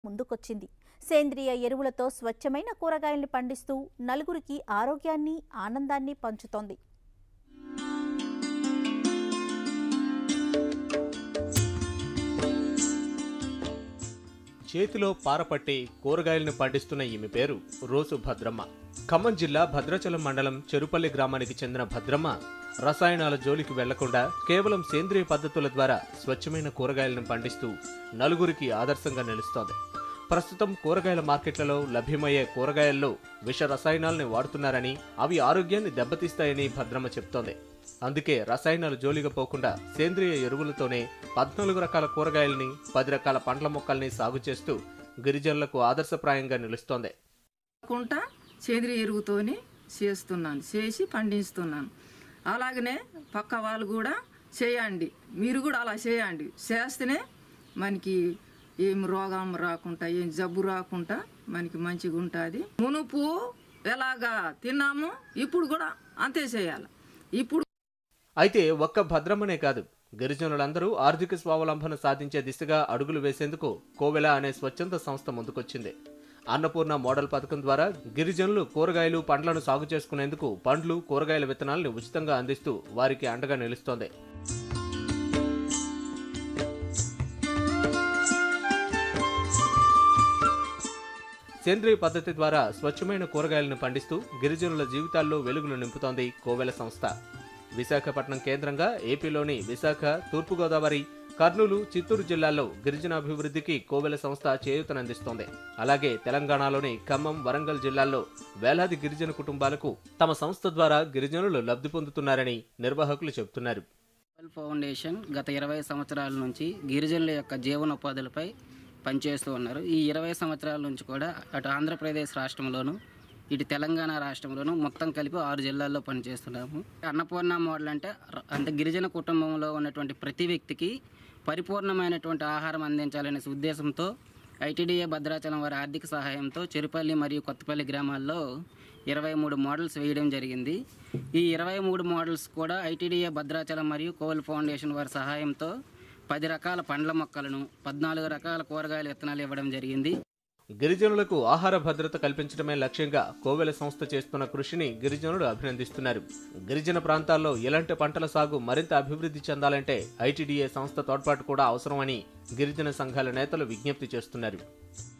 ముందుకొచ్చింది సేంద్రియ ఎరువులతో స్వచ్ఛమైన కూరగాయల్ని పండిస్తూ నలుగురికి ఆరోగ్యాన్ని ఆనందాన్ని పంచుతోంది చేతిలో పారపట్టి కూరగాయలను పండిస్తున్న ఈమె పేరు రోజు భద్రమ్మ ఖమ్మం జిల్లా భద్రాచలం మండలం చెరుపల్లి గ్రామానికి చెందిన భద్రమ్మ రసాయనాల జోలికి వెళ్లకుండా కేవలం సేంద్రియ పద్ధతుల ద్వారా స్వచ్ఛమైన కూరగాయలను పండిస్తూ నలుగురికి ఆదర్శంగా నిలుస్తోంది ప్రస్తుతం కూరగాయల మార్కెట్లలో లభ్యమయ్యే కూరగాయల్లో విష రసాయనాల్ని వాడుతున్నారని అవి ఆరోగ్యాన్ని దెబ్బతీస్తాయని భద్రమ్మ చెప్తోంది అందుకే రసాయనాలు జోలిగా పోకుండా సేంద్రియ ఎరువులతోనే పద్నాలుగు రకాల కూరగాయల్ని పది రకాల పండ్ల మొక్కల్ని సాగు చేస్తూ గిరిజనులకు ఆదర్శప్రాయంగా నిలుస్తోంది కాకుండా సేంద్రియ ఎరువుతోని చేస్తున్నాను చేసి పండిస్తున్నాను అలాగనే పక్క వాళ్ళు కూడా చేయండి మీరు కూడా అలా చేయండి చేస్తేనే మనకి ఏం రోగం రాకుండా ఏం జబ్బు రాకుండా మనకి మంచిగా ఉంటుంది మునుపు ఎలాగా తిన్నాము ఇప్పుడు కూడా అంతే చేయాలి ఇప్పుడు అయితే ఒక్క భద్రమ్మనే కాదు గిరిజనులందరూ ఆర్థిక స్వావలంబన సాధించే దిశగా అడుగులు వేసేందుకు కోవెల అనే స్వచ్ఛంద సంస్థ ముందుకొచ్చింది అన్నపూర్ణ మోడల్ పథకం ద్వారా గిరిజనులు కూరగాయలు పండ్లను సాగు చేసుకునేందుకు పండ్లు కూరగాయల విత్తనాల్ని ఉచితంగా అందిస్తూ వారికి అండగా నిలుస్తోంది సేంద్రియ పద్ధతి ద్వారా స్వచ్ఛమైన కూరగాయలను పండిస్తూ గిరిజనుల జీవితాల్లో వెలుగులు నింపుతోంది కోవెల సంస్థ విశాఖపట్నం కేంద్రంగా ఏపీలోని విశాఖ తూర్పుగోదావరి కర్నూలు చిత్తూరు జిల్లాల్లో గిరిజనాభివృద్ధికి కోవెల సంస్థ చేయూతనందిస్తోంది అలాగే తెలంగాణలోని ఖమ్మం వరంగల్ జిల్లాల్లో వేలాది గిరిజన కుటుంబాలకు తమ సంస్థ ద్వారా గిరిజనులు లబ్ధి పొందుతున్నారని నిర్వాహకులు చెబుతున్నారు వరల్డ్ ఫౌండేషన్ గత ఇరవై సంవత్సరాల నుంచి గిరిజనుల యొక్క జీవనోపాధులపై పనిచేస్తూ ఉన్నారు ఈ ఇరవై సంవత్సరాల నుంచి కూడా అటు ఆంధ్రప్రదేశ్ రాష్ట్రంలోను ఇటు తెలంగాణ రాష్ట్రంలోను మొత్తం కలిపి ఆరు జిల్లాల్లో పనిచేస్తున్నాము అన్నపూర్ణ మోడల్ అంటే ర- అంటే గిరిజన కుటుంబంలో ఉన్నటువంటి ప్రతి వ్యక్తికి పరిపూర్ణమైనటువంటి ఆహారం అందించాలనే ఉద్దేశంతో ఐటీడీఏ భద్రాచలం వారి ఆర్థిక సహాయంతో చెరుపల్లి మరియు కొత్తపల్లి గ్రామాల్లో ఇరవై మూడు మోడల్స్ వేయడం జరిగింది ఈ ఇరవై మూడు మోడల్స్ కూడా ఐటీడీఏ భద్రాచలం మరియు కోల్ ఫౌండేషన్ వారి సహాయంతో పది రకాల పండ్ల మొక్కలను పద్నాలుగు రకాల కూరగాయల విత్తనాలు ఇవ్వడం జరిగింది గిరిజనులకు ఆహార భద్రత కల్పించడమే లక్ష్యంగా కోవెల సంస్థ చేస్తున్న కృషిని గిరిజనులు అభినందిస్తున్నారు గిరిజన ప్రాంతాల్లో ఇలాంటి పంటల సాగు మరింత అభివృద్ధి చెందాలంటే ఐటీడీఏ సంస్థ తోడ్పాటు కూడా అవసరమని గిరిజన సంఘాల నేతలు విజ్ఞప్తి చేస్తున్నారు